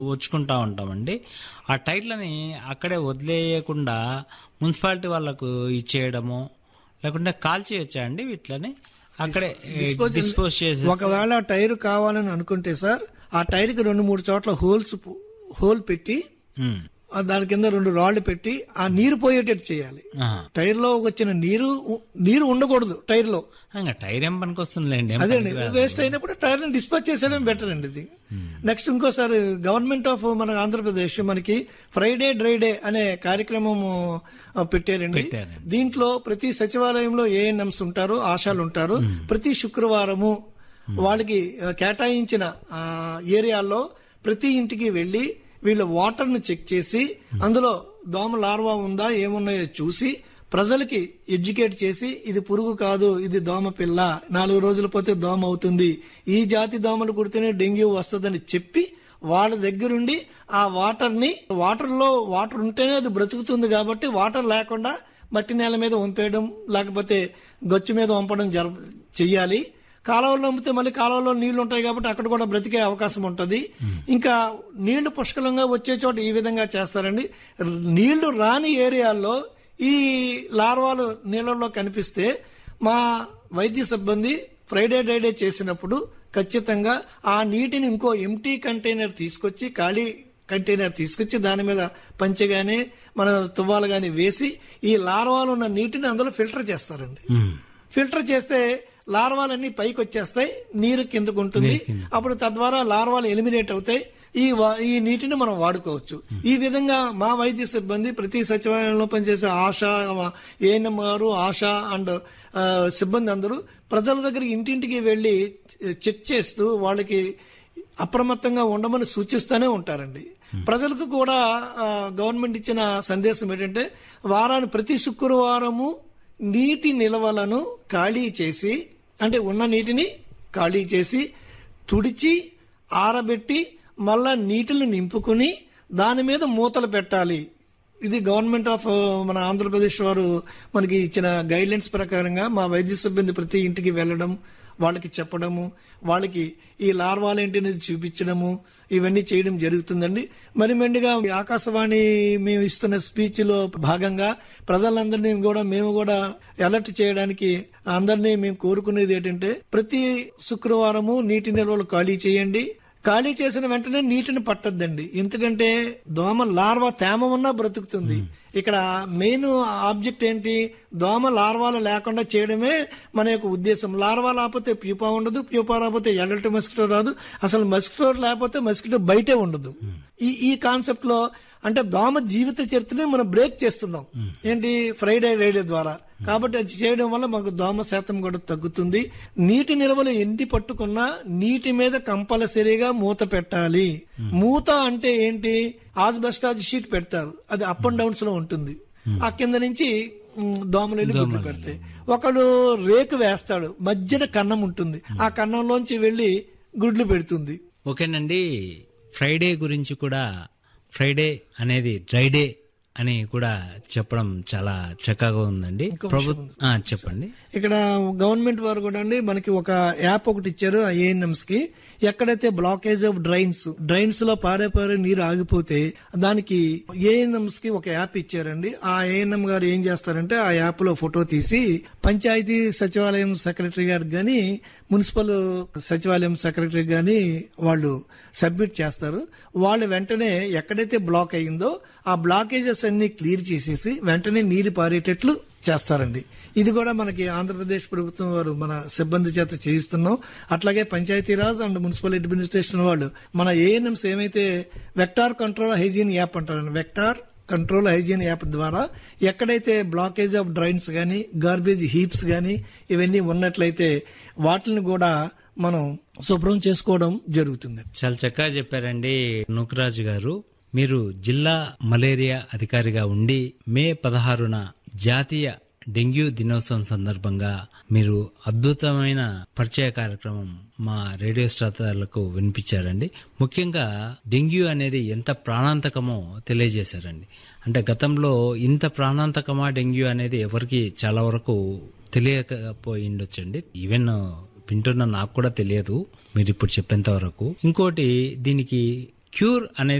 వచ్చుకుంటా ఉంటామండి ఆ టైర్లని అక్కడే వదిలేయకుండా మున్సిపాలిటీ వాళ్ళకు ఇచ్చేయడము లేకుంటే కాల్చేయచ్చా అండి వీటిని అక్కడే డిస్పోజ్ చేసి ఒకవేళ ఆ టైర్ కావాలని అనుకుంటే సార్ ఆ టైర్ కి రెండు మూడు చోట్ల హోల్స్ పు- హోల్ పెట్టి ఉమ్. ఆ దాని కింద రెండు రాళ్లు పెట్టి ఆ నీరు పోయేటట్టు చేయాలి ఆహా. టైర్ లో వచ్చిన నీరు నీరు ఉండకూడదు టైర్ లో ఇంకా టైర్ ఏం పనికి వస్తుందిలేండి ఏం అదే పనికి రాదు. వేస్ట్ అయినప్పుడు టైర్ ని డిస్పాచ్ చేసేయడం బెటర్ అండి ఇది నెక్స్ట్ ఇంకోసారి గవర్నమెంట్ ఆఫ్ మన ఆంధ్రప్రదేశ్ మనకి ఫ్రైడే డ్రై డే అనే కార్యక్రమం పెట్టారండి పెట్టారండి. దీంట్లో ప్రతి సచివాలయంలో ఏఎన్ఎంస్ ఉంటారు ఆశాలు ఉంటారు ప్రతి శుక్రవారము వాళ్ళకి ఆ, కేటాయించిన ఆ, ఏరియాల్లో ప్రతి ఇంటికి వెళ్లి వీళ్ళ వాటర్ ను చెక్ చేసి అందులో దోమ లార్వా ఉందా ఏమున్నాయో చూసి ప్రజలకి ఎడ్యుకేట్ చేసి ఇది పురుగు కాదు ఇది దోమ పిల్ల నాలుగు రోజులు పోతే దోమ అవుతుంది ఈ జాతి దోమలు కుడితేనే డెంగ్యూ వస్తుందని చెప్పి వాళ్ళ దగ్గరుండి ఆ వాటర్ ని వాటర్ లో వాటర్ ఉంటేనే అది బ్రతుకుతుంది కాబట్టి వాటర్ లేకుండా మట్టి నేల మీద వంపేయడం లేకపోతే గచ్చు మీద వంపడం జర చెయ్యాలి కాలువలో అమ్మితే మళ్ళీ కాలువలో నీళ్లు ఉంటాయి కాబట్టి అక్కడ కూడా బ్రతికే అవకాశం ఉంటది ఇంకా నీళ్లు పుష్కలంగా వచ్చే చోట ఈ విధంగా చేస్తారండి నీళ్లు రాని ఏరియాల్లో ఈ లార్వాలు నీళ్ళల్లో కనిపిస్తే మా వైద్య సిబ్బంది ఫ్రైడే డ్రైడే చేసినప్పుడు ఖచ్చితంగా ఆ నీటిని ఇంకో ఎంటీ కంటైనర్ తీసుకొచ్చి ఖాళీ కంటైనర్ తీసుకొచ్చి దాని మీద పంచె గాని మన తువ్వాలు గాని వేసి ఈ లార్వాలు ఉన్న నీటిని అందులో ఫిల్టర్ చేస్తారండి ఉమ్. ఫిల్టర్ చేస్తే లార్వాలన్నీ పైకి వచ్చేస్తాయి నీరు కిందకు ఉంటుంది అప్పుడు తద్వారా లార్వాలు ఎలిమినేట్ అవుతాయి ఈ వా- ఈ నీటిని మనం వాడుకోవచ్చు ఈ విధంగా మా వైద్య సిబ్బంది ప్రతి సచివాలయంలో పనిచేసే ఆశా ఏఎన్ఎం గారు ఆశా అండ్ ఆ, సిబ్బంది అందరూ ప్రజల దగ్గర ఇంటింటికి వెళ్లి చెక్ చేస్తూ వాళ్ళకి అప్రమత్తంగా ఉండమని సూచిస్తూనే ఉంటారండి ప్రజలకు కూడా ఆ, గవర్నమెంట్ ఇచ్చిన సందేశం ఏంటంటే వారాన్ని ప్రతి శుక్రవారము నీటి నిల్వలను ఖాళీ చేసి అంటే ఉన్న నీటిని ఖాళీ చేసి తుడిచి ఆరబెట్టి మళ్ళా నీటిని నింపుకుని దాని మీద మూతలు పెట్టాలి ఇది గవర్నమెంట్ ఆఫ్ మన ఆంధ్రప్రదేశ్ వారు మనకి ఇచ్చిన గైడ్లైన్స్ ప్రకారంగా మా వైద్య సిబ్బంది ప్రతి ఇంటికి వెళ్ళడం వాళ్ళకి చెప్పడము వాళ్ళకి ఈ లార్వాలు ఏంటి అనేది చూపించడము ఇవన్నీ చేయడం జరుగుతుందండి మరి మెండుగా ఆకాశవాణి మేము ఇస్తున్న స్పీచ్ లో భాగంగా ప్రజలందరినీ కూడా మేము కూడా అలర్ట్ చేయడానికి అందరినీ మేము కోరుకునేది ఏంటంటే ప్రతి శుక్రవారము నీటి నిల్వలు ఖాళీ చేయండి ఖాళీ చేసిన వెంటనే నీటిని పట్టద్దండి ఎందుకంటే దోమ లార్వా తేమ ఉన్నా బ్రతుకుతుంది ఇక్కడ మెయిన్ ఆబ్జెక్ట్ ఏంటి దోమ లార్వాలు లేకుండా చేయడమే మన యొక్క ఉద్దేశం లార్వా లేకపోతే ప్యూపా ఉండదు ప్యూపా లేకపోతే ఎడల్ట్ మస్కిటో రాదు అసలు మస్కిటో లేకపోతే మస్కిటో బయటే ఉండదు ఈ ఈ కాన్సెప్ట్ లో అంటే దోమ జీవిత చరిత్రని మనం బ్రేక్ చేస్తున్నాం ఏంటి ఫ్రైడే రైడే ద్వారా కాబట్టి అది చేయడం వల్ల మాకు దోమ శాతం కూడా తగ్గుతుంది నీటి నిల్వలు ఎన్ని పట్టుకున్నా నీటి మీద కంపల్సరీగా మూత పెట్టాలి మూత అంటే ఏంటి ఆజ్బెస్టాజ్ షీట్ పెడతారు అది అప్ అండ్ డౌన్స్ లో ఉంటుంది ఆ కింద నుంచి ఉమ్, దోమలు వెళ్ళి గుడ్లు పెడతాయి ఒకడు రేకు వేస్తాడు మధ్యన కన్నం ఉంటుంది ఆ కన్నంలోంచి వెళ్ళి గుడ్లు పెడుతుంది ఓకేనండి ఫ్రైడే గురించి కూడా ఫ్రైడే అనేది డ్రై డే అని కూడా చెప్పడం చాలా చక్కగా ఉందండి ప్రభుత్వ చెప్పండి ఇక్కడ గవర్నమెంట్ వారు కూడా అండి మనకి ఒక యాప్ ఒకటి ఇచ్చారు ఆ ఏఎన్ఎంస్ కి ఎక్కడైతే బ్లాకేజ్ ఆఫ్ డ్రైన్స్ డ్రైన్స్ లో పారే పారే నీరు ఆగిపోతే దానికి ఏఎన్ఎంస్ కి ఒక యాప్ ఇచ్చారండి ఆ ఏఎన్ఎం గారు ఏం చేస్తారంటే ఆ యాప్ లో ఫోటో తీసి పంచాయతీ సచివాలయం సెక్రటరీ గారికి గాని మున్సిపల్ సచివాలయం సెక్రటరీ గాని వాళ్ళు సబ్మిట్ చేస్తారు వాళ్ళు వెంటనే ఎక్కడైతే బ్లాక్ అయ్యిందో ఆ బ్లాకేజెస్ అన్ని క్లియర్ చేసేసి వెంటనే నీరు పారేటట్లు చేస్తారండి ఇది కూడా మనకి ఆంధ్రప్రదేశ్ ప్రభుత్వం వారు మన సిబ్బంది చేత చేయిస్తున్నాం అట్లాగే పంచాయతీరాజ్ అండ్ మున్సిపల్ అడ్మినిస్ట్రేషన్ వాళ్ళు మన ఏఎన్ఎంస్ ఏమైతే వెక్టార్ కంట్రోల్ హైజీన్ యాప్ అంటారండి వెక్టార్ కంట్రోల్ హైజీన్ యాప్ ద్వారా ఎక్కడైతే బ్లాకేజ్ ఆఫ్ డ్రైన్స్ గానీ గార్బేజ్ హీప్స్ గానీ ఇవన్నీ ఉన్నట్లయితే వాటిని కూడా మనం శుభ్రం చేసుకోవడం జరుగుతుంది చాలా చక్కగా చెప్పారండి నూకరాజు గారు మీరు జిల్లా మలేరియా అధికారిగా ఉండి మే పదహారున జాతీయ డెంగ్యూ దినోత్సవం సందర్భంగా మీరు అద్భుతమైన పరిచయ కార్యక్రమం మా రేడియో శ్రోతలకు వినిపించారండి ముఖ్యంగా డెంగ్యూ అనేది ఎంత ప్రాణాంతకమో తెలియజేశారండి అంటే గతంలో ఇంత ప్రాణాంతకమా డెంగ్యూ అనేది ఎవరికి చాలా వరకు తెలియకపోయి ఉండొచ్చండి ఈవెన్ వింటున్న నాకు కూడా తెలియదు మీరు ఇప్పుడు చెప్పేంత వరకు ఇంకోటి దీనికి క్యూర్ అనేది